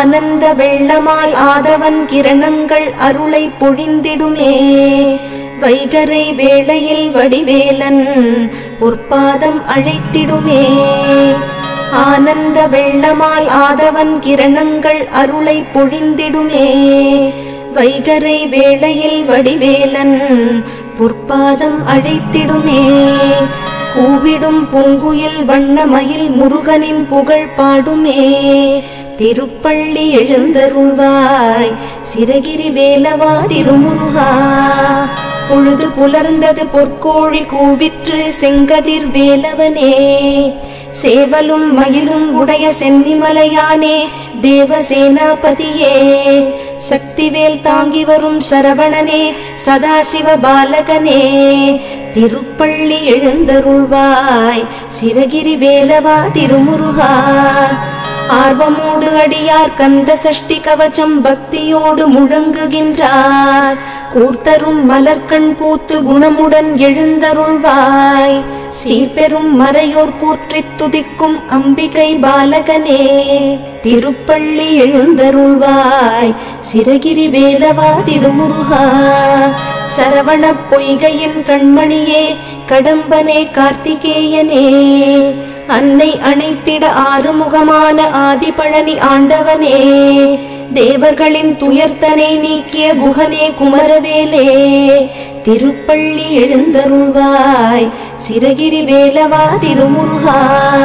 ஆனந்த வெள்ளமாய் ஆதவன் கிரணங்கள் அருளை பொழிந்திடுமே வைகரை வேளையில் வடிவேலன் பொற்பாதம் அழைத்திடுமே ஆனந்த வெள்ளமாய் ஆதவன் கிரணங்கள் அருளை பொழிந்திடுமே வைகரை வேளையில் வடிவேலன் பொற்பாதம் அழைத்திடுமே கூவிடும் பூங்குயில் வண்ணமயில் முருகனின் புகழ் பாடுமே திருப்பள்ளி எழுந்தருள்வாய் சிறகிரி வேலவா திருமுருகா பொழுது புலர்ந்தது பொற்கோழி கூவிற்று செங்கதிர் வேலவனே சேவலும் மயிலும் உடைய சென்னிமலையானே தேவசேனாபதியே சக்திவேல் தாங்கி வரும் சரவணனே சதாசிவ பாலகனே திருப்பள்ளி எழுந்தருள்வாய் சிறகிரி வேலவா திருமுருகா ஆர்வமோடு அடியார் கந்த சஷ்டி கவச்சம் பக்தியோடு முழங்குகின்றார் கூர்த்தரும் மலர்கண் பூத்து குணமுடன் எழுந்தருள்வாய் சீர்பெரும் மறையோர் போற்றித் துதிக்கும் அம்பிகை பாலகனே திருப்பள்ளி எழுந்தருள்வாய் சிறகிரி வேலவா திருமுருகா சரவண பொய்கையின் கண்மணியே கடம்பனே கார்த்திகேயனே அன்னை அணைத்திட ஆறுமுகமான ஆதிபழனி ஆண்டவனே தேவர்களின் துயர்த்தனை நீக்கிய குகனே குமரவேலே திருப்பள்ளி எழுந்தருள்வாய் சிறகிரி வேலவா திருமுருகா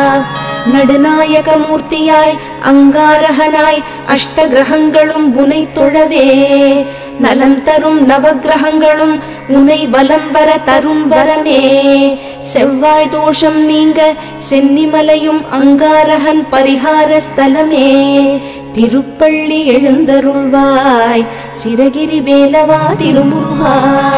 நடுநாயக மூர்த்தியாய் அங்காரகனாய் அஷ்ட கிரகங்களும் உனை தொழவே நலம் தரும் நவக்கிரகங்களும் உனை வலம் வர தரும் வரமே செவ்வாய் தோஷம் நீங்க சென்னிமலையும் அங்காரகன் பரிகார ஸ்தலமே திருப்பள்ளி எழுந்தருள்வாய் சிறகிரி வேலவா திருமுருகா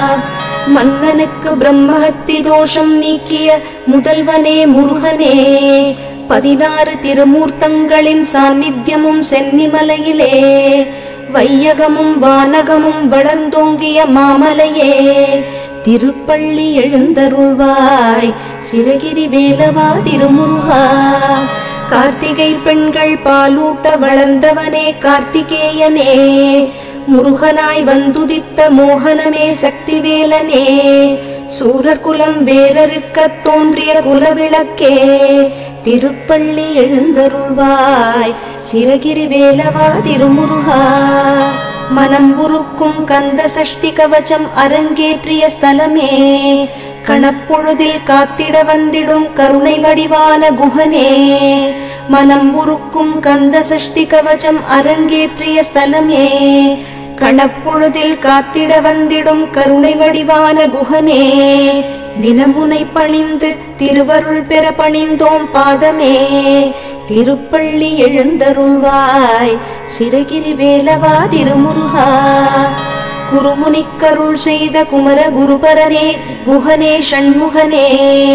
மன்னனுக்கு பிரம்மஹத்தி தோஷம் நீக்கிய முதல்வனே முருகனே பதினாறு திருமூர்த்தங்களின் சாநித்தியமும் சென்னிமலையிலே வையகமும் வானகமும் வளர்ந்தோங்கிய மாமலையே திருப்பள்ளி எழுந்தருள்வாய் சிறகிரி வேலவா திருமுருகா கார்த்திகை பெண்கள் பாலூட்ட வளர்ந்தவனே கார்த்திகேயனே முருகனாய் வந்துதித்த மோகனமே சக்திவேலனே சூரர் குலம் வேறறுக்கத் தோன்றிய குலவிளக்கே திருப்பள்ளி எழுந்தருள்வாய் சிறகிரி வேலவா திருமுருகா மனம் உருக்கும் கந்த சஷ்டி கவச்சம் அரங்கேற்றிய ஸ்தலமே கணப்பொழுதில் காத்திட வந்திடும் கருணை வடிவான குகனே மனம் உருக்கும் கந்த சஷ்டி கவச்சம் அரங்கேற்றிய ஸ்தலமே கணப்பொழுதில் காத்திட வந்திடும் கருணை வடிவான குகனே தினமுனை பணிந்து திருவருள் பெற பணிந்தோம் பாதமே திருப்பள்ளி எழுந்தருள்வாய் சிறகிரி வேலவா திருமுருகா குருமுனிக்கருள் செய்த குமர குருபரனே குஹனே ஷண்முகனே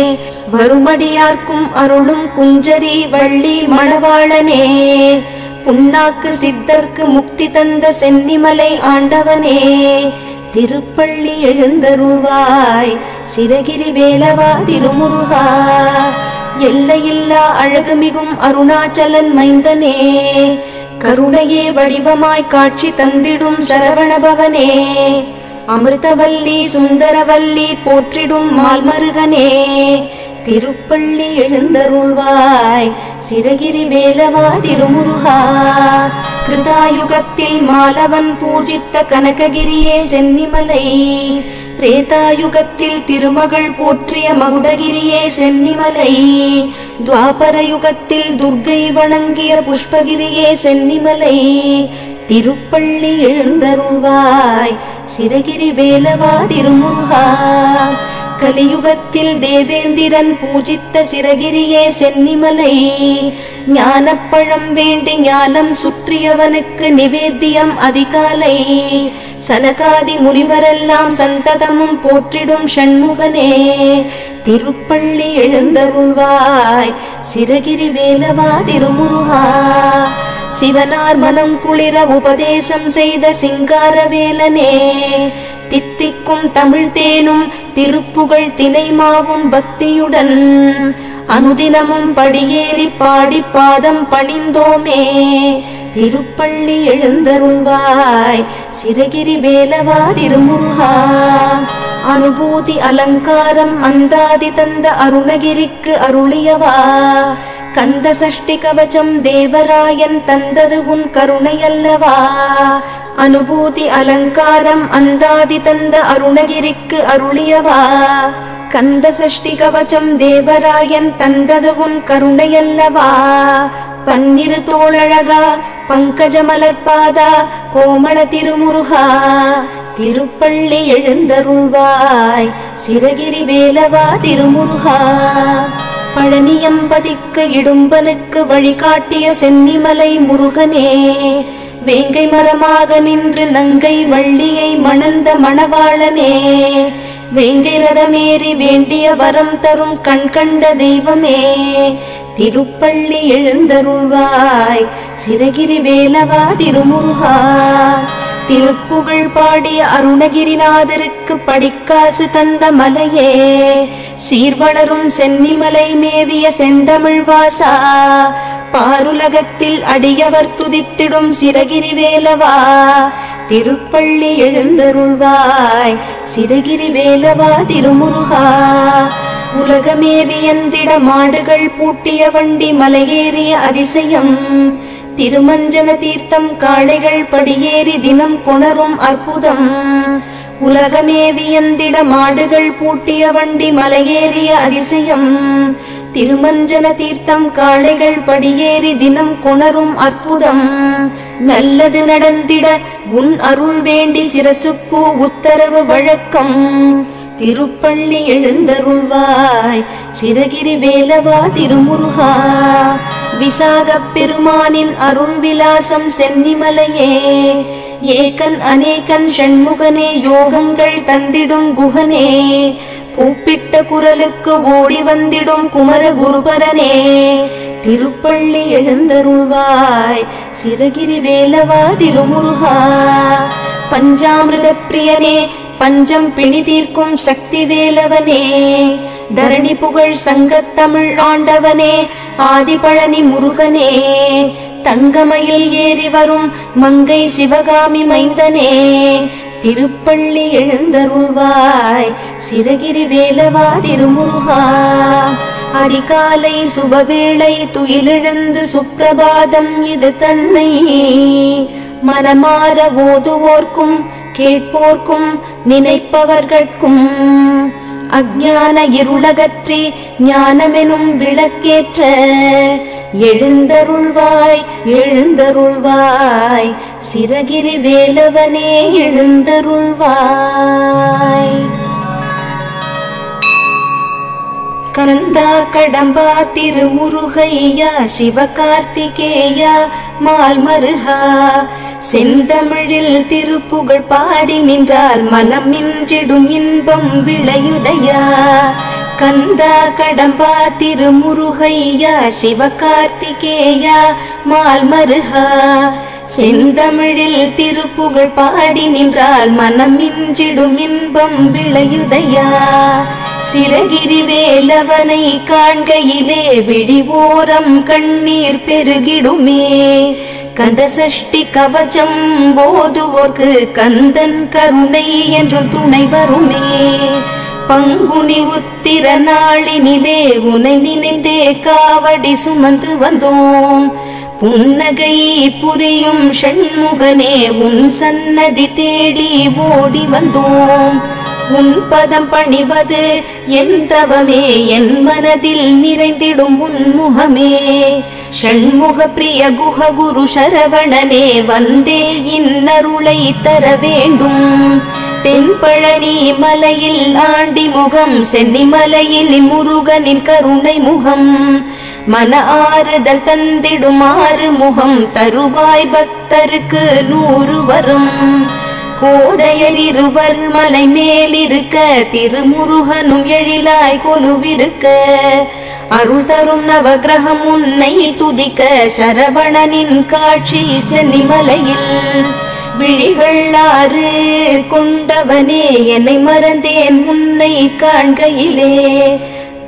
வருமடியார்க்கும் அருளும் குஞ்சரி வள்ளி மணவாளனே புண்ணாக்கு சித்தர்க்கு முக்தி தந்த சென்னிமலை ஆண்டவனே திருப்பள்ளி எழுந்தருள்வாய் சிறகிரி வேலவா திருமுருகா எல்லையில்லா அழகுமிகும் அருணாச்சலன் மைந்தனே கருணையே வடிவமாய் காட்சி தந்திடும் சரவணபவனே அமிர்தவல்லி சுந்தரவல்லி போற்றிடும் மால்மருகனே திருப்பள்ளி எழுந்தருள்வாய் சிறகிரி வேலவா திருமுருகா கிருதாயுகத்தில் மாலவன் பூஜித்த கனககிரியே சென்னிமலை திரேதாயுகத்தில் திருமகள் போற்றிய மகுடகிரியே சென்னிமலை துவாபர யுகத்தில் துர்க்கை வணங்கிய புஷ்பகிரியே சென்னிமலை திருப்பள்ளி எழுந்தருள்வாய் சிறகிரி வேலவா திருமுருகா கலியுகத்தில் தேவேந்திரன் பூஜித்த சிறகிரியே சென்னிமலை ஞானப்பழம் வேண்டி ஞானம் சுற்றியவனுக்கு நிவேத்தியம் அதிகாலை சனகாதி முனிவரெல்லாம் சந்ததமும் போற்றிடும் ஷண்முகனே திருப்பள்ளி எழுந்தருள்வாய் சிறகிரி வேலவா திருமுருகா சிவனார் மனம் குளிர உபதேசம் செய்த சிங்காரவேலனே தித்திக்கும் தமிழ் தேனும் திருப்புகழ் தினைமாவும் பக்தியுடன் அனுதினமும் படியேறி பாடி பாதம் பணிந்தோமே திருப்பள்ளி எழுந்தருள்வாய் சிறகிரி வேலவா திருமுருகா அனுபூதி அலங்காரம் அந்தாதி தந்த அருணகிரிக்கு அருளியவா கந்த சஷ்டி கவச்சம் தேவராயன் தந்தது உன் கருணையல்லவா அனுபூதி அலங்காரம் அந்தாதி தந்த அருணகிரிக்கு அருளியவா கந்த சஷ்டி கவச்சம் தேவராயன் தந்தது உன் கருணையல்லவா பன்னிரு தோழழகா பங்கஜ மலர்பாதா கோமள திருமுருகா திருப்பள்ளி எழுந்தருள்வாய் சிறகிரி வேலவா திருமுருகா பழனியம்பதிக்கு இடும்பனுக்கு வழிகாட்டிய சென்னிமலை முருகனே வேங்கை மரமாக நின்று நங்கை வள்ளியை மணந்த மணவாளனே வேங்கை ரதமேறி வேண்டிய வரம் தரும் கண் கண்ட தெய்வமே திருப்பள்ளி எழுந்தருள்வாய் சிறகிரி வேலவா திருமுருகா திருப்புகழ் பாடிய அருணகிரிநாதருக்கு படிக்காசு தந்த மலையே சீர்வளரும் சென்னிமலை மேவிய செந்தமிழ் வாசா பாருலகத்தில் அடியவர் துதித்திடும் சிறகிரி வேலவா திருப்பள்ளி எழுந்தருள்வாய் சிறகிரி வேலவா திருமுருகா உலகமேவியந்திட மாடுகள் பூட்டிய வண்டி மலையேறிய அதிசயம் திருமஞ்சன தீர்த்தம் காளைகள் படியேறி தினம் கொணரும் அற்புதம் உலகமேவியந்திட மாடுகள் பூட்டிய வண்டி மலையேறிய அதிசயம் திருமஞ்சன தீர்த்தம் காளைகள் படியேறி தினம் கொணரும் அற்புதம் நல்லது நடந்திட உன் அருள் வேண்டி சிரசுப்பூ உத்தரவு வழக்கம் திருப்பள்ளி எழுந்தருள்வாய் சிறகிரி வேலவா திருமுருகா விசாகப் பெருமானின் அருள் விலாசம் சென்னிமலையே ஏகன் அநேகன் ஷண்முகனே யோகங்கள் தந்திடும் குகனே கூப்பிட்ட குரலுக்கு ஓடி வந்திடும் குமர குருபரனே திருப்பள்ளி எழுந்தருள்வாய் சிறகிரி வேலவா திருமுருகா பஞ்சாமிருத பிரியனே பஞ்சம் பிணி தீர்க்கும் சக்தி வேலவனே தரணி புகழ் சங்கத் தமிழ் ஆண்டவனே ஆதிபழனி முருகனே தங்கமயில் ஏறி வரும் மங்கை சிவகாமி மைந்தனே திருப்பள்ளி எழுந்தருள்வாய் சிறகிரி வேலவா திருமுருகா அதிகாலை சுபவேளை துயிலெழுந்து சுப்பிரபாதம் இது தன்னை மனமாற ஓதுவோர்க்கும் கேட்போர்க்கும் நினைப்பவர்கட்கும் அஞ்ஞான இருளகற்றி ஞானமெனும் விளக்கேற்ற எழுந்தருள்வாய் எழுந்தருள்வாய் சிறகிரி வேலவனே எழுந்தருள்வாய் கந்தா கடம்பா திருமுருகையா சிவகார்த்திகேயா மால்மருகா செந்தமிழில் திருப்புகழ் பாடி நின்றால் மனம் மிஞ்சிடும் இன்பம் விளையுதையா கந்தா கடம்பா திருமுருகையா சிவகார்த்திகேயா மால்மருகா செந்தமிழில் திருப்புகழ் பாடி நின்றால் மனம் மிஞ்சிடும் இன்பம் விளையுதையா சிறகிரி வேலவனை காண்கையிலே விழிவோரம் கண்ணீர் பெருகிடுமே கந்த சஷ்டி கவச்சம் போதுவோர்க்கு கந்தன் கருணை என்றும் துணை வருமே பங்குனி உத்திர நாளினிலே உனை நினைந்தே காவடி சுமந்து வந்தோம் புன்னகை புரியும் ஷண்முகனே உன் சன்னதி தேடி ஓடி வந்தோம் உன் பதம் பணிவது என் தவமே என் மனதில் நிறைந்திடும் உன் முகமே ஷண்முக பிரிய குஹ குரு சரவணனே வந்தே இன்னருளை தர வேண்டும் தென்பழனி மலையில் ஆண்டி முகம் சென்னி மலையில் முருகனின் கருணை முகம் மன ஆறுதல் தந்திடும் ஆறு முகம் தருவாய் பக்தருக்கு நூறு வரும் கோதையர் இருவர் மலை மேலிருக்க திருமுருகனும் எழிலாய் கொலுவிருக்க அருள் தரும் நவகிரகம் உன்னை துதிக்க சரவணனின் காட்சி சென்னிமலையில் விழிகள் ஆறு கொண்டவனே என்னை மறந்தேன் உன்னை காண்கையிலே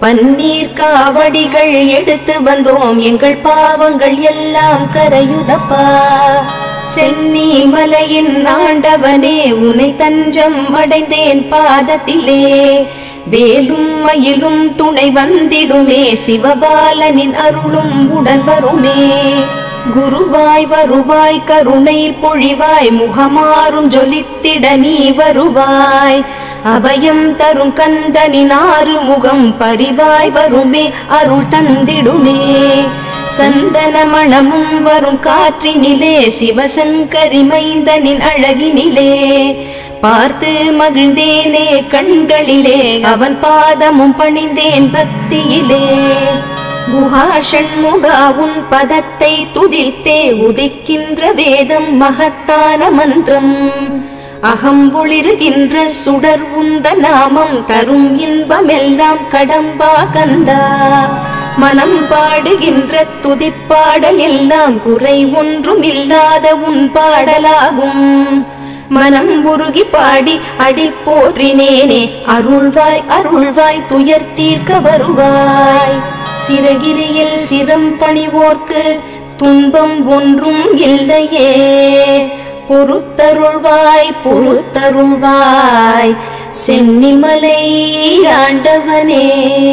பன்னீர் காவடிகள் எடுத்து வந்தோம் எங்கள் பாவங்கள் எல்லாம் கரையுதப்பா சென்னி மலையின் ஆண்டவனே உனை தஞ்சம் அடைந்தேன் பாதத்திலே வேலும் மயிலும் துணை வந்திடுமே சிவபாலனின் அருளும் உடன் வருமே குருவாய் வருவாய் கருணை பொழிவாய் முகமாறும் ஜொலித்திட நீ வருவாய் அபயம் தரும் கந்தனின் ஆறு முகம் பரிவாய் வருமே அருள் தந்திடுமே சந்தன மணமும் வரும் காற்றினிலே சிவசங்கரி மைந்தனின் அழகினிலே பார்த்து மகிழ்ந்தேனே கண்களிலே அவன் பாதமும் பணிந்தேன் பக்தியிலே குஹா ஷண்முகா உன் பதத்தை துதித்தே உதிக்கின்ற வேதம் மகத்தான மந்திரம் அகம்பொளிருகின்ற சுடர் உந்த நாமம் தரும் இன்பமெல்லாம் கடம்பா கந்தா மனம் பாடுகின்ற துதிப்பாடல் எல்லாம் குறை ஒன்றும் இல்லாத உன் பாடலாகும் மனம் உருகி பாடி அடி போற்றினேனே அருள்வாய் அருள்வாய் துயர் தீர்க்க வருவாய் சிறகிரியில் சிரம் பணிவோர்க்கு துன்பம் ஒன்றும் இல்லையே பொறுத்தருள்வாய் பொறுத்தருள்வாய் சென்னிமலை ஆண்டவனே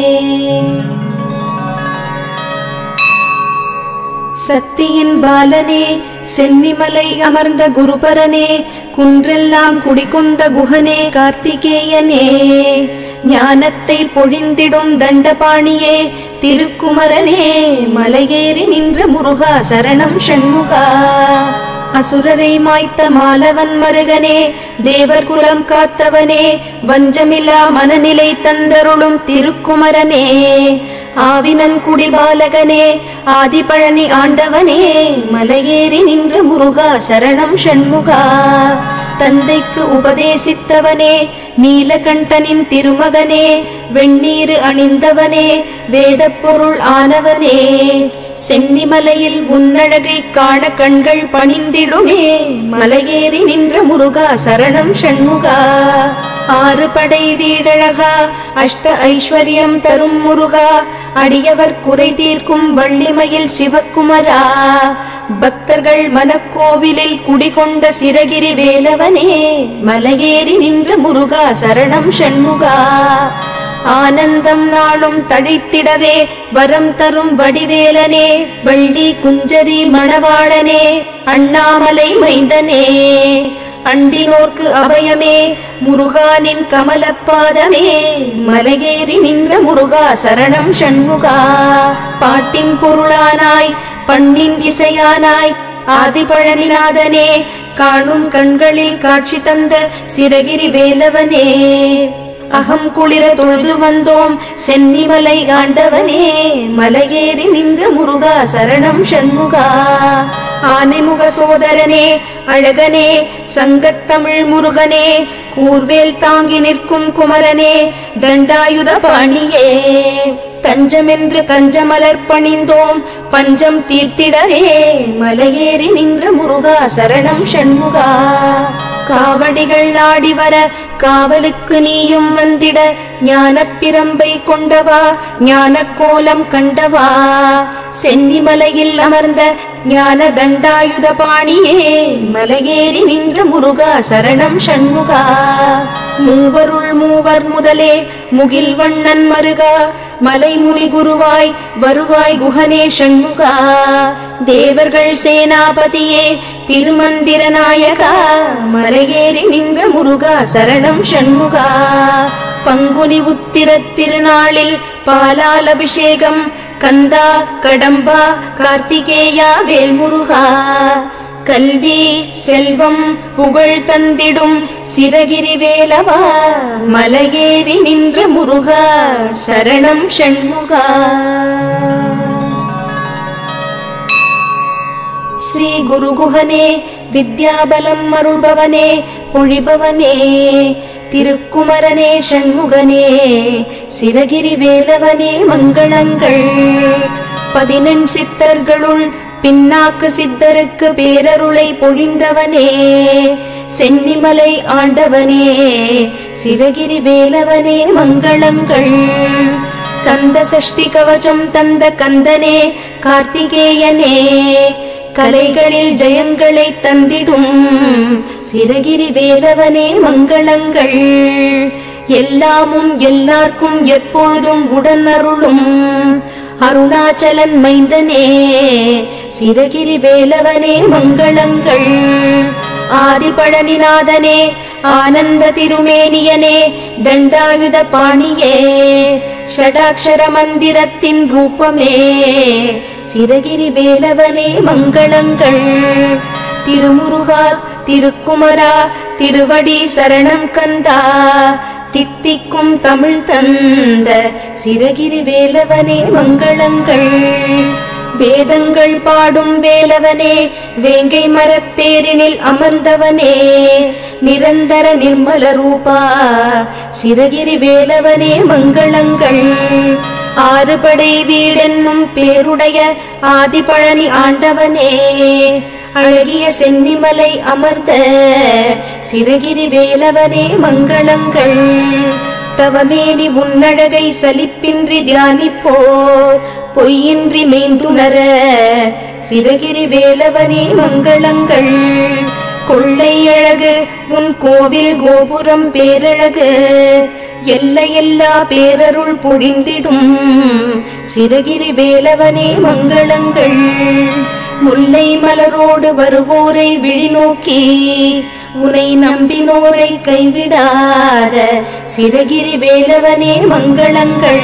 சக்தியின் பாலனே சென்னிமலை அமர்ந்த குருபரனே குன்றெல்லாம் குடிகொண்ட குஹனே கார்த்திகேயனே ஞானத்தை பொழிந்திடும் தண்டபாணியே திருக்குமரனே மலையேறி நின்ற முருகா சரணம் ஷண்முகா அசுரரை மாய்த்த மாலவன் மருகனே தேவர் குலம் காத்தவனே வஞ்சமில்லா மனநிலை தந்தருளும் திருக்குமரனே ஆவினன் குடிபாலகனே ஆதிபழனி ஆண்டவனே மலையேறி நின்ற முருகா சரணம் ஷண்முகா தந்தைக்கு உபதேசித்தவனே நீலகண்டனின் திருமகனே வெண்ணீரு அணிந்தவனே வேதப் பொருள் ஆனவனே சென்னிமலையில் உன்னழகை காண கண்கள் பணிந்திடுமே மலையேறி நின்ற முருகா சரணம் ஷண்முகா ஆறு படை வீடழகா அஷ்ட ஐஸ்வர்யம் தரும் முருகா அடியவர் குறை தீர்க்கும் வள்ளிமயில் சிவக்குமரா பக்தர்கள் மனக்கோவிலில் குடிகொண்ட சிறகிரி வேலவனே மலையேறி நின்ற முருகா சரணம் ஷண்முகா ஆனந்தம் நாளும் தழைத்திடவே வரம் தரும் வடிவேலனே வள்ளி குஞ்சரி மணவாளனே அண்ணாமலை மைந்தனே அண்டினோர்க்கு அபயமே முருகானின் கமலப்பாதமே மலையேறி நின்ற முருகா சரணம் ஷண்முகா பாட்டின் பொருளானாய் பண்ணின் இசையானாய் ஆதிபழனிநாதனே காணும் கண்களில் காட்சி தந்த சிறகிரி வேலவனே அகம் குளிர தொழுது வந்தோம் சென்னிமலை ஆண்டவனே மலையேறி நின்ற முருகா சரணம் ஷண்முகா ஆனைமுக சோதரனே அழகனே சங்கத்தமிழ் முருகனே கூர்வேல் தாங்கி நிற்கும் குமரனே தண்டாயுத பாணியே தஞ்சமென்று கஞ்சமலர் பணிந்தோம் பஞ்சம் தீர்த்திடவே மலையேறி நின்ற முருகா சரணம் ஷண்முகா காவடிகள் ஆடி வர காவலுக்கு நீயும் வந்திட ஞானப் பிரம்பை கொண்டவா ஞான கோலம் கண்டவா சென்னிமலையில் அமர்ந்த ஞான தண்டாயுத பாணியே மலையேறி நின்ற முருகா சரணம் ஷண்முகா மூவருள் மூவர் முதலே முகில் வண்ணன் மருகா மலைமுனி குருவாய் வருவாய் குஹனே ஷண்முகா தேவர்கள் சேனாபதியே திருமந்திர நாயகா மலையேறி நின்ற முருகா சரணம் ஷண்முகா பங்குனி உத்திர திருநாளில் பாலால் அபிஷேகம் கந்தா கடம்பா கார்த்திகேயா வேல்முருகா கல்வி செல்வம் புகழ் தந்திடும் சிறகிரி வேலவா மலையேறி நின்ற முருகா சரணம் ஷண்முகா ஸ்ரீ குருகுஹனே வித்யாபலம் அருள்பவனே பொழிபவனே திருக்குமரனே ஷண்முகனே சிறகிரி வேலவனே மங்களங்கள் பதினெண் சித்தர்களுள் பின்னாக்கு சித்தருக்கு பேரருளை பொழிந்தவனே சென்னிமலை ஆண்டவனே சிறகிரி வேலவனே மங்களங்கள் தந்த சஷ்டி கவசம் தந்த கந்தனே கார்த்திகேயனே கலைகளில் ஜெயங்களை தந்திடும் சிறகிரி வேலவனே மங்களங்கள் எல்லாமும் எல்லார்க்கும் எப்போதும் உடனருளும் அருணாச்சலன் மைந்தனே சிறகிரி வேலவனே மங்களங்கள் ஆதிபழனிநாதனே ஆனந்த திருமேனியனே தண்டாயுத பாணியே ஷடாக்ஷர மந்திரத்தின் ரூபமே சிறகிரி வேலவனே மங்களங்கள் திருமுருகா திருக்குமரா திருவடி சரணம் கந்தா தித்திக்கும் தமிழ் தந்த சிறகிரி வேலவனே மங்களங்கள் வேதங்கள் பாடும் வேலவனே வேங்கை மரத்தேரினில் அமர்ந்தவனே நிரந்தர நிர்மல ரூபா சிறகிரி வேலவனே மங்களங்கள் ஆறுபடை வீடென்னும் பேருடைய ஆதிபழனி ஆண்டவனே அழகிய சென்னிமலை அமர்ந்த சிறகிரி வேலவனே மங்களங்கள் தவமேனி உன்னழகை சலிப்பின்றி தியானிப்போர் பொய்யின்றி மெய்ந்துணர சிறகிரி வேலவனே மங்களங்கள் கொள்ளை அழகு உன் கோவில் கோபுரம் பேரழகு எல்லையெல்லா பேரருள் பொழிந்திடும் சிறகிரி வேலவனே மங்களங்கள் முல்லை மலரோடு வருவோரை விழிநோக்கி உனை நம்பினோரை கைவிடாத சிறகிரி வேலவனே மங்களங்கள்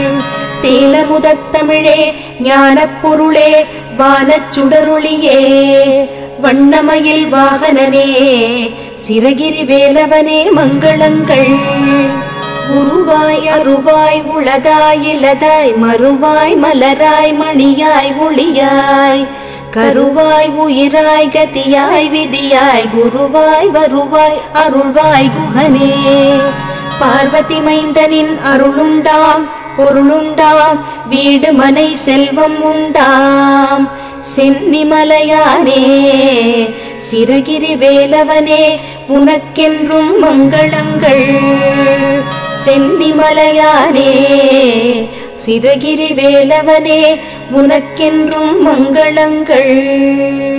தேனமுதத்தமிழே ஞானப் பொருளே வானச் சுடரொளியே வண்ணமயில் வாகனனே சிறகிரி வேலவனே மங்களங்கள் உருவாய் அருவாய் உளதாய் இலதாய் மறுவாய் மலராய் மணியாய் ஒளியாய் கருவாய் உயிராய் கதியாய் விதியாய் குருவாய் வருவாய் அருள்வாய் குகனே பார்வதி மைந்தனின் அருளுண்டாம் பொருளுண்டாம் வீடு மனை செல்வம் உண்டாம் சென்னிமலையானே சிறகிரி வேலவனே உனக்கென்றும் மங்களங்கள் சென்னிமலையானே சிறகிரி வேலவனே உனக்கென்றும் மங்களங்கள்